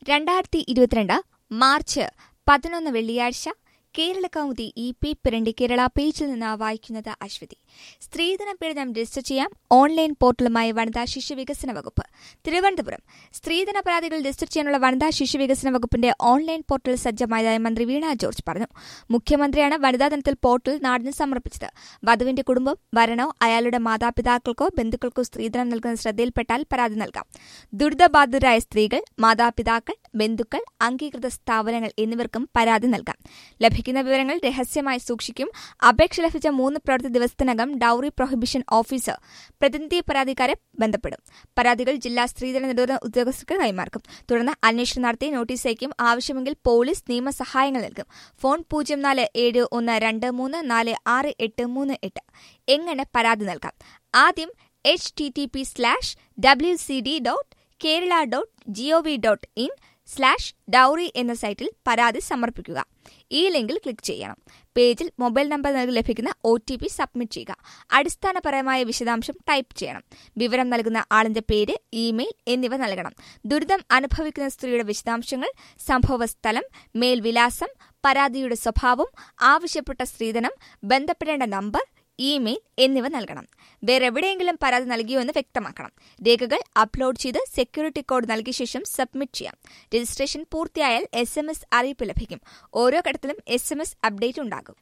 രണ്ടായിരത്തി ഇരുപത്തിരണ്ട് മാർച്ച് പതിനൊന്ന് വെള്ളിയാഴ്ച കേരള കൗമുദി ഇ പി പിരണ്ടി കേരള പേജിൽ നിന്ന് വായിക്കുന്നത് അശ്വതി സ്ത്രീധന പീഡനം രജിസ്റ്റർ ചെയ്യാം ഓൺലൈൻ പോർട്ടലുമായി വനിതാ ശിശു വികസന വകുപ്പ് തിരുവനന്തപുരം സ്ത്രീധന പരാതികൾ രജിസ്റ്റർ ചെയ്യാനുള്ള വനിതാ ശിശു വികസന വകുപ്പിന്റെ ഓൺലൈൻ പോർട്ടൽ സജ്ജമായതായി മന്ത്രി വീണ ജോർജ് പറഞ്ഞു മുഖ്യമന്ത്രിയാണ് വനിതാ ദിനത്തിൽ പോർട്ടൽ നാടിന് സമർപ്പിച്ചത് വധുവിന്റെ കുടുംബം വരണോ അയാളുടെ മാതാപിതാക്കൾക്കോ ബന്ധുക്കൾക്കോ സ്ത്രീധനം നൽകുന്ന ശ്രദ്ധയിൽപ്പെട്ടാൽ പരാതി നൽകാം ദുരിതബാധിതരായ സ്ത്രീകൾ മാതാപിതാക്കൾ ബന്ധുക്കൾ അംഗീകൃത സ്ഥാപനങ്ങൾ എന്നിവർക്കും പരാതി നൽകാം ലഭിക്കുന്ന വിവരങ്ങൾ രഹസ്യമായി സൂക്ഷിക്കും അപേക്ഷ ലഭിച്ച മൂന്ന് പ്രവൃത്തി ദിവസത്തിനകം ഡൌറി പ്രൊഹിബിഷൻ ഓഫീസർ പ്രതിനിധി പരാതിക്കാരെ ബന്ധപ്പെടും പരാതികൾ ജില്ലാ സ്ത്രീധന നിരോധന ഉദ്യോഗസ്ഥർക്ക് കൈമാർക്കും തുടർന്ന് അന്വേഷണം നടത്തി നോട്ടീസ് അയക്കും ആവശ്യമെങ്കിൽ പോലീസ് നിയമസഹായങ്ങൾ നൽകും ഫോൺ പൂജ്യം നാല് ഏഴ് ഒന്ന് രണ്ട് മൂന്ന് നാല് ആറ് എട്ട് മൂന്ന് എട്ട് എങ്ങനെ പരാതി നൽകാം ആദ്യം H T T P slash W C D dot Kerala dot GOV dot in slash dowry എന്ന സൈറ്റിൽ പരാതി സമർപ്പിക്കുക ഈ ലിങ്കിൽ ക്ലിക്ക് ചെയ്യണം പേജിൽ മൊബൈൽ നമ്പർ നൽകി ലഭിക്കുന്ന ഒ ടി പി സബ്മിറ്റ് ചെയ്യുക അടിസ്ഥാനപരമായ വിശദാംശം ടൈപ്പ് ചെയ്യണം വിവരം നൽകുന്ന ആളിന്റെ പേര് ഇമെയിൽ എന്നിവ നൽകണം ദുരിതം അനുഭവിക്കുന്ന സ്ത്രീയുടെ വിശദാംശങ്ങൾ സംഭവസ്ഥലം മേൽവിലാസം പരാതിയുടെ സ്വഭാവം ആവശ്യപ്പെട്ട സ്ത്രീധനം ബന്ധപ്പെടേണ്ട നമ്പർ ഇമെയിൽ എന്നിവ നൽകണം വേറെവിടെയെങ്കിലും പരാതി നൽകിയോ എന്ന് വ്യക്തമാക്കണം രേഖകൾ അപ്ലോഡ് ചെയ്ത് സെക്യൂരിറ്റി കോഡ് നൽകിയ ശേഷം സബ്മിറ്റ് ചെയ്യാം രജിസ്ട്രേഷൻ പൂർത്തിയായാൽ എസ് എം എസ് അറിയിപ്പ് ലഭിക്കും ഓരോ ഘട്ടത്തിലും എസ് എം എസ് അപ്ഡേറ്റ് ഉണ്ടാകും